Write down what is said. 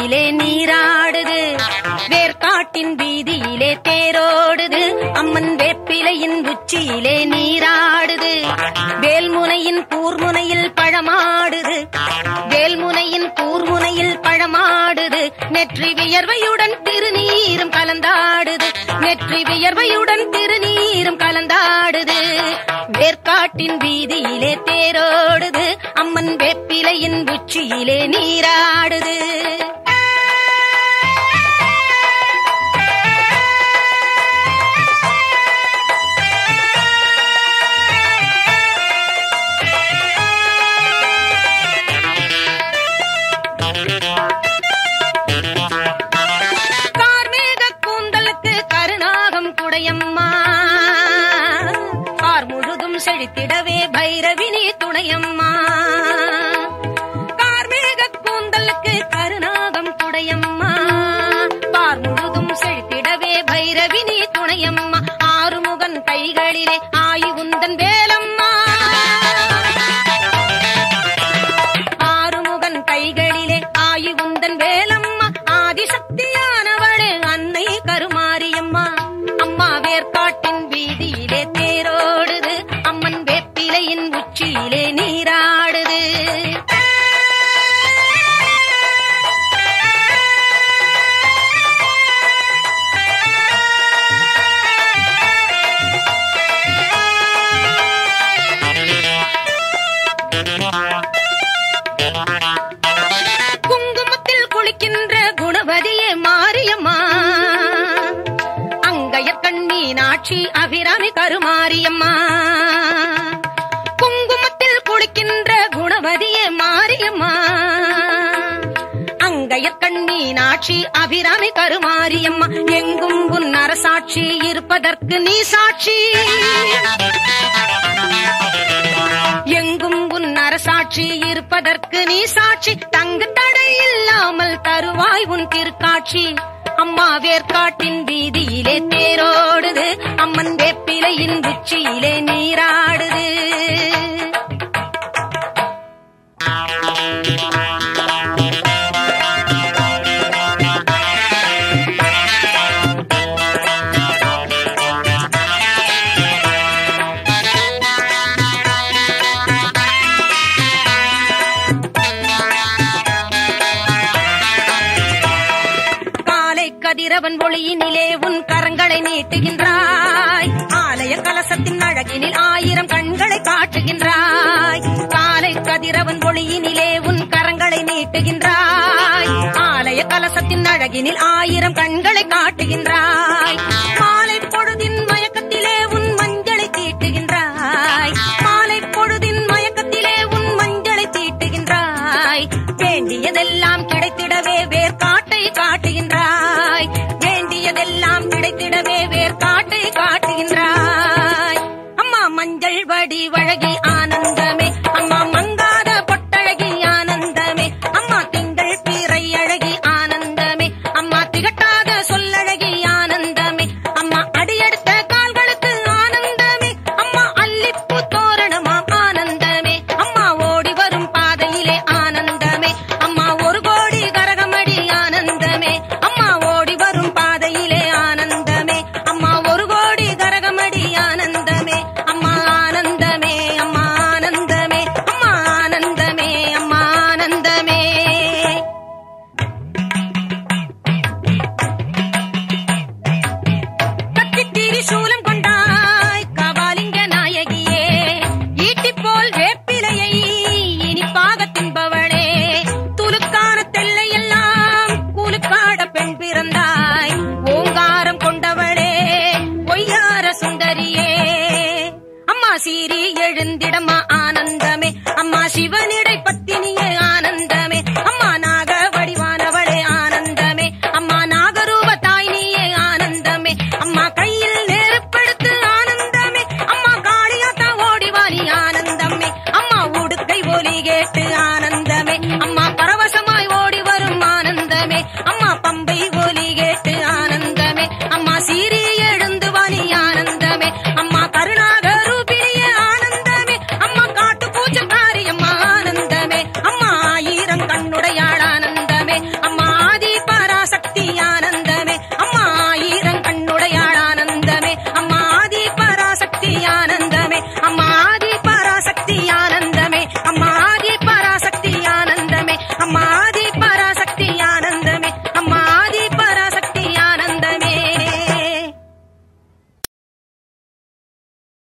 உச்சியிலே நீராடுது வேர்க்காட்டின் வீதியிலே தேரோடுது அம்மன் வேப்பிலையின் உச்சியிலே நீராடுது வேல்முனையின் கூர்முனையில் பழமாடுது வேல்முனையின் கூர்முனையில் பழமாடுது நெற்றி வியர்வையுடன் திருநீரும் கலந்தாடுது நெற்றி வியர்வையுடன் திருநீரும் கலந்தாடுது வேர்க்காட்டின் வீதியிலே தேரோடுது அம்மன் வேப்பிலையின் உச்சியிலே நீராடுது கார்மேக கூந்தலுக்கு கருணாகம் குடையம்மா கார் முழுதும் செழித்திடவே பைரவினி துணையம்மா கார்மேக கூந்தலுக்கு கருணாகம் குடையம்மா கார் முழுதும் செழித்திடவே பைரவினி துணையம்மா ஆறுமுகன் கைகளிலே ஆயு உந்தன் வேலம்மா ஆறுமுகன் கைகளிலே ஆயு உந்தன் வேலம்மா ஆதிசக்தியானவளே அன்னை கருமாரியம்மா அம்மா வேர்க்காட்டின் வீதியிலே தேரோடுது அம்மன் வேப்பிலையின் உச்சியிலே நீராடுது குங்குமத்தில் குளிக்கின்ற குணவதியே மாரியம்மா அங்கையர் கண்ணீனாட்சி அபிராமி கருமாரியம்மா குங்குமத்தில் குளிக்கின்ற குணவதியே மாரியம்மா அங்கையர் கண்ணீனாட்சி அபிராமி கருமாரியம்மா எங்கும் உன் அரசாட்சி இருப்பதற்கு நீ சாட்சி எங்கும் உன் அரசாட்சி இருப்பதற்கு நீ சாட்சி தங்கு தடை இல்லாமல் தருவாய் உன் திருக்காட்சி அம்மா வேர்க்காட்டின் வீதியிலே தேரோடுது அம்மன் வேப்பிலையின் உச்சியிலே நீராடுது காலை கதிரவன் ஒளியினிலே உன் கரங்களை நீட்டுகின்றாய் ஆலய கலசத்தின் அழகினில் ஆயிரம் கண்களை காட்டுகின்றாய் காலை கதிரவன் ஒளியினிலே உன் கரங்களை நீட்டுகின்றாய் ஆலய கலசத்தின் அழகினில் ஆயிரம் கண்களை காட்டுகின்றாய்